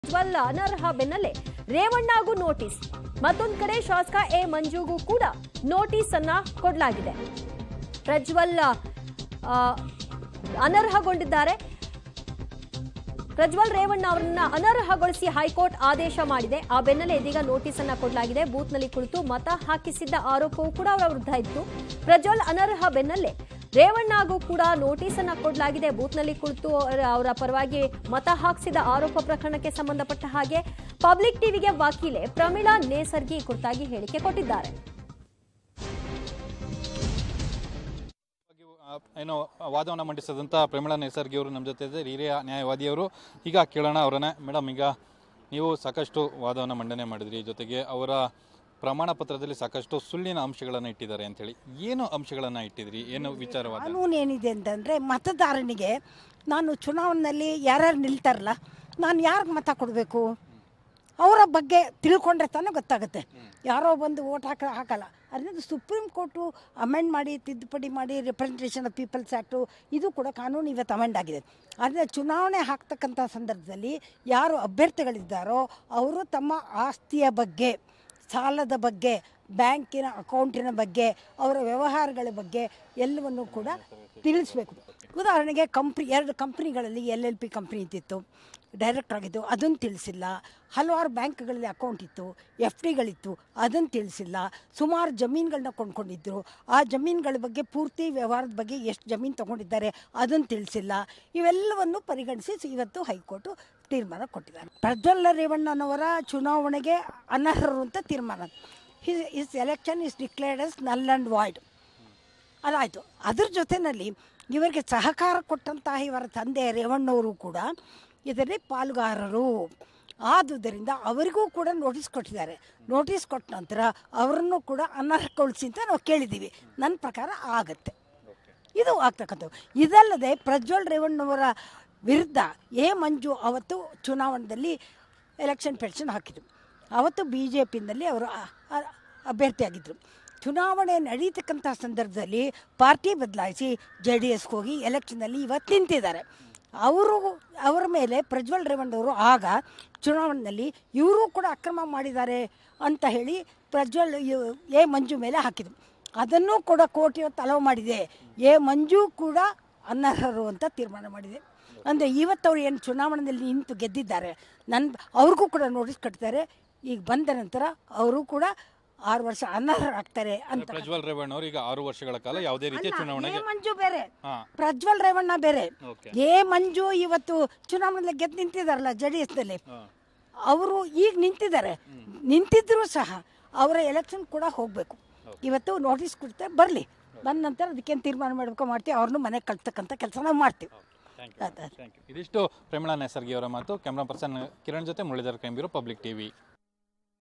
ಪ್ರಜ್ವಲ್ ಅನರ್ಹ ಬೆನ್ನಲ್ಲೇ ರೇವಣ್ಣಗೂ ನೋಟಿಸ್ ಮತ್ತೊಂದು ಕಡೆ ಶಾಸಕ ಎ ಮಂಜುಗೂ ಕೂಡ ನೋಟಿಸ್ ಅನ್ನ ಕೊಡಲಾಗಿದೆ ಪ್ರಜ್ವಲ್ ಆ, ಅನರ್ಹಗೊಂಡಿದ್ದಾರೆ ಪ್ರಜ್ವಲ್ ರೇವಣ್ಣ ಅವರನ್ನ ಅನರ್ಹಗೊಳಿಸಿ ಹೈಕೋರ್ಟ್ ಆದೇಶ ಮಾಡಿದೆ ಆ ಬೆನ್ನಲ್ಲೇ ಇದೀಗ ನೋಟಿಸ್ ಅನ್ನ ಕೊಡಲಾಗಿದೆ ಬೂತ್ನಲ್ಲಿ ಕುಳಿತು ಮತ ಹಾಕಿಸಿದ್ದ ಆರೋಪವೂ ಕೂಡ ಅವರ ವಿರುದ್ಧ ಇತ್ತು ಪ್ರಜ್ವಲ್ ಅನರ್ಹ ಬೆನ್ನಲ್ಲೇ ರೇವಣ್ಣಗೂ ಕೂಡ ನೋಟಿಸ್ ಅನ್ನ ಕೊಡಲಾಗಿದೆ ಬೂತ್ನಲ್ಲಿ ಕುಳಿತು ಅವರ- ಅವರ ಪರವಾಗಿ ಮತ ಹಾಕಿಸಿದ ಆರೋಪ ಪ್ರಕರಣಕ್ಕೆ ಸಂಬಂಧಪಟ್ಟ ಹಾಗೆ ಪಬ್ಲಿಕ್ ಟಿವಿಗೆ ವಕೀಲೆ ಪ್ರಮೀಳಾ ನೇಸರ್ಗಿ ಕುರಿತಾಗಿ ಹೇಳಿಕೆ ಕೊಟ್ಟಿದ್ದಾರೆ ಬಗ್ಗೆ, ಆ, ಏನು ವಾದವನ್ನು ಮಂಡಿಸಿದಂಥ ಪ್ರಮೀಳಾ ನೇಸರ್ಗಿ ಅವರು ನಮ್ಮ ಜೊತೆ ಇದ್ದಾರೆ ಹಿರಿಯ ನ್ಯಾಯವಾದಿಯವರು ಈಗ ಕೇಳೋಣ ಅವರನ್ನೇ ಮೇಡಮ್ ಈಗ ನೀವು ಸಾಕಷ್ಟು ವಾದವನ್ನು ಮಂಡನೆ ಮಾಡಿದ್ರಿ ಜೊತೆಗೆ ಅವರ ಪ್ರಮಾಣ ಪತ್ರದಲ್ಲಿ ಸಾಕಷ್ಟು ಸುಳ್ಳಿನ ಅಂಶಗಳನ್ನು ಇಟ್ಟಿದ್ದಾರೆ ಅಂತೇಳಿ ಏನು ಅಂಶಗಳನ್ನು ಇಟ್ಟಿದ್ರಿ ಏನು ವಿಚಾರವಾದ ಕಾನೂನು ಏನಿದೆ ಅಂತಂದರೆ ಮತದಾರನಿಗೆ ನಾನು ಚುನಾವಣೆಯಲ್ಲಿ ಯಾರ್ಯಾರು ನಿಲ್ತಾರಲ್ಲ ನಾನು ಯಾರಿಗೆ ಮತ ಕೊಡಬೇಕು ಅವರ ಬಗ್ಗೆ ತಿಳ್ಕೊಂಡ್ರೆ ತಾನೇ ಗೊತ್ತಾಗುತ್ತೆ ಯಾರೋ ಬಂದು ಓಟ್ ಹಾಕ ಹಾಕಲ್ಲ ಅದರಿಂದ ಸುಪ್ರೀಂ ಕೋರ್ಟು ಅಮೆಂಡ್ ಮಾಡಿ ತಿದ್ದುಪಡಿ ಮಾಡಿ ರಿಪ್ರೆಸೆಂಟೇಷನ್ ಆಫ್ ಪೀಪಲ್ಸ್ ಆ್ಯಕ್ಟು ಇದು ಕೂಡ ಕಾನೂನು ಇವತ್ತು ಅಮೆಂಡ್ ಆಗಿದೆ ಆದರೆ ಚುನಾವಣೆ ಹಾಕ್ತಕ್ಕಂಥ ಸಂದರ್ಭದಲ್ಲಿ ಯಾರು ಅಭ್ಯರ್ಥಿಗಳಿದ್ದಾರೋ ಅವರು ತಮ್ಮ ಆಸ್ತಿಯ ಬಗ್ಗೆ ಸಾಲದ ಬಗ್ಗೆ ಬ್ಯಾಂಕಿನ ಅಕೌಂಟಿನ ಬಗ್ಗೆ ಅವರ ವ್ಯವಹಾರಗಳ ಬಗ್ಗೆ ಎಲ್ಲವನ್ನು ಕೂಡ ತಿಳಿಸ್ಬೇಕು ಉದಾಹರಣೆಗೆ ಕಂಪ್ನಿ ಎರಡು ಕಂಪ್ನಿಗಳಲ್ಲಿ ಎಲ್ ಎಲ್ ಪಿ ಕಂಪ್ನಿ ಇದ್ದಿತ್ತು ಡೈರೆಕ್ಟ್ ಆಗಿದ್ದು ಅದನ್ನು ತಿಳಿಸಿಲ್ಲ ಹಲವಾರು ಬ್ಯಾಂಕ್ಗಳಲ್ಲಿ ಅಕೌಂಟ್ ಇತ್ತು ಎಫ್ ಡಿಗಳಿತ್ತು ಅದನ್ನು ತಿಳಿಸಿಲ್ಲ ಸುಮಾರು ಜಮೀನುಗಳನ್ನ ಕೊಂಡ್ಕೊಂಡಿದ್ರು ಆ ಜಮೀನುಗಳ ಬಗ್ಗೆ ಪೂರ್ತಿ ವ್ಯವಹಾರದ ಬಗ್ಗೆ ಎಷ್ಟು ಜಮೀನು ತೊಗೊಂಡಿದ್ದಾರೆ ಅದನ್ನು ತಿಳಿಸಿಲ್ಲ ಇವೆಲ್ಲವನ್ನು ಪರಿಗಣಿಸಿ ಇವತ್ತು ಹೈಕೋರ್ಟು ತೀರ್ಮಾನ ಕೊಟ್ಟಿದ್ದಾರೆ ಪ್ರಜ್ವಲ್ಲ ರೇವಣ್ಣನವರ ಚುನಾವಣೆಗೆ ಅನರ್ಹರು ಅಂತ ತೀರ್ಮಾನ his is election is declared as null and void ಅದಾಯಿತು ಅದ್ರ ಜೊತೆಯಲ್ಲಿ ಇವರಿಗೆ ಸಹಕಾರ ಕೊಟ್ಟಂತಹ ಇವರ ತಂದೆ ರೇವಣ್ಣವರು ಕೂಡ ಇದರಲ್ಲಿ ಪಾಲುಗಾರರು ಆದುದರಿಂದ ಅವರಿಗೂ ಕೂಡ ನೋಟಿಸ್ ಕೊಟ್ಟಿದ್ದಾರೆ ನೋಟಿಸ್ ಕೊಟ್ಟ ನಂತರ ಅವರನ್ನು ಕೂಡ ಅನರ್ಹಗೊಳಿಸಿ ಅಂತ ನಾವು ಕೇಳಿದ್ದೀವಿ ನನ್ನ ಪ್ರಕಾರ ಆಗತ್ತೆ ಇದು ಆಗ್ತಕ್ಕಂಥದ್ದು ಇದಲ್ಲದೆ ಪ್ರಜ್ವಲ್ ರೇವಣ್ಣವರ ವಿರುದ್ಧ ಎ ಮಂಜು ಅವತ್ತು ಚುನಾವಣೆಯಲ್ಲಿ ಎಲೆಕ್ಷನ್ ಪೆಟಿಷನ್ ಹಾಕಿದರು ಅವತ್ತು ಬಿ ಜೆ ಪಿನಲ್ಲಿ ಅವರು ಅ- ಅ- ಅಭ್ಯರ್ಥಿಯಾಗಿದ್ದರು ಚುನಾವಣೆ ನಡೀತಕ್ಕಂಥ ಸಂದರ್ಭದಲ್ಲಿ ಪಾರ್ಟಿ ಬದಲಾಯಿಸಿ ಜೆ ಡಿ ಎಸ್ಗೆ ಹೋಗಿ ಎಲೆಕ್ಷನಲ್ಲಿ ಇವತ್ತು ನಿಂತಿದ್ದಾರೆ ಅವರು ಅವರ ಮೇಲೆ ಪ್ರಜ್ವಲ್ ರೇವಣ್ಣವರು ಆಗ ಚುನಾವಣೆಯಲ್ಲಿ ಇವರು ಕೂಡ ಅಕ್ರಮ ಮಾಡಿದ್ದಾರೆ ಅಂತ ಹೇಳಿ ಪ್ರಜ್ವಲ್ ಇವ್- ಎ ಮಂಜು ಮೇಲೆ ಹಾಕಿದರು ಅದನ್ನು ಕೂಡ ಕೋರ್ಟ್ ಇವತ್ತು ಅಲೋ ಮಾಡಿದೆ ಎ ಮಂಜು ಕೂಡ ಅನರ್ಹರು ಅಂತ ತೀರ್ಮಾನ ಮಾಡಿದೆ ಅಂದರೆ ಇವತ್ತು ಅವ್ರು ಏನು ಚುನಾವಣೆಯಲ್ಲಿ ನಿಂತು ಗೆದ್ದಿದ್ದಾರೆ ನನ್ನ ಅವ್ರಿಗೂ ಕೂಡ ನೋಟಿಸ್ ಕಟ್ತಾರೆ ಈಗ ಬಂದ ನಂತರ ಅವರು ಕೂಡ ಆರು ವರ್ಷ ಅನರ್ಹರಾಗ್ತಾರೆ ಅಂತ ಪ್ರಜ್ವಲ್ ರೇವಣ್ಣ ಅವರು ಈಗ ಆರು ವರ್ಷಗಳ ಕಾಲ ಯಾವುದೇ ರೀತಿಯ ಅಲ್ಲ, ಚುನಾವಣೆಗೆ ಎ ಮಂಜು ಬೇರೆ ಹಾ ಪ್ರಜ್ವಲ್ ರೇವಣ್ಣ ಬೇರೆ ಓಕೆ ಎ ಮಂಜು ಇವತ್ತು ಚುನಾವಣೆಯಲ್ಲಿ ಗೆದ್ದು ನಿಂತಿದ್ದಾರಲ್ಲ ಜೆ ಡಿ ಎಸ್ನಲ್ಲಿ ಹಾ ಅವರು ಈಗ ನಿಂತಿದ್ದಾರೆ ನಿಂತಿದ್ದರೂ ಸಹ ಅವರ ಎಲೆಕ್ಷನ್ ಕೂಡ ಹೋಗಬೇಕು ಇವತ್ತು ನೋಟಿಸ್ ಕೊಡ್ತಾರೆ ಬರಲಿ ಬಂದ ನಂತರ ಅದಕ್ಕೇನು ತೀರ್ಮಾನ ಮಾಡಬೇಕು ಮಾಡ್ತೀವಿ ಅವ್ರನ್ನೂ ಮನೆಗೆ ಕಳ್ತಕ್ಕಂಥ ಕೆಲಸ ನಾವು ಮಾಡ್ತೀವಿ ಥ್ಯಾಂಕ್ ಯು ಅದ ಥ್ಯಾಂಕ್ ಯು ಇದಿಷ್ಟು ಪ್ರಮೀಳಾ ನೇಸರ್ಗಿ ಅವರ ಮಾತು ಕ್ಯಾಮ್ರಾ ಪರ್ಸನ್ ಕಿರಣ್ ಜೊತೆ ಮುರಳೀಧರ್ ಕೈಂಬಿರು ಪಬ್ಲಿಕ್ ಟಿವಿ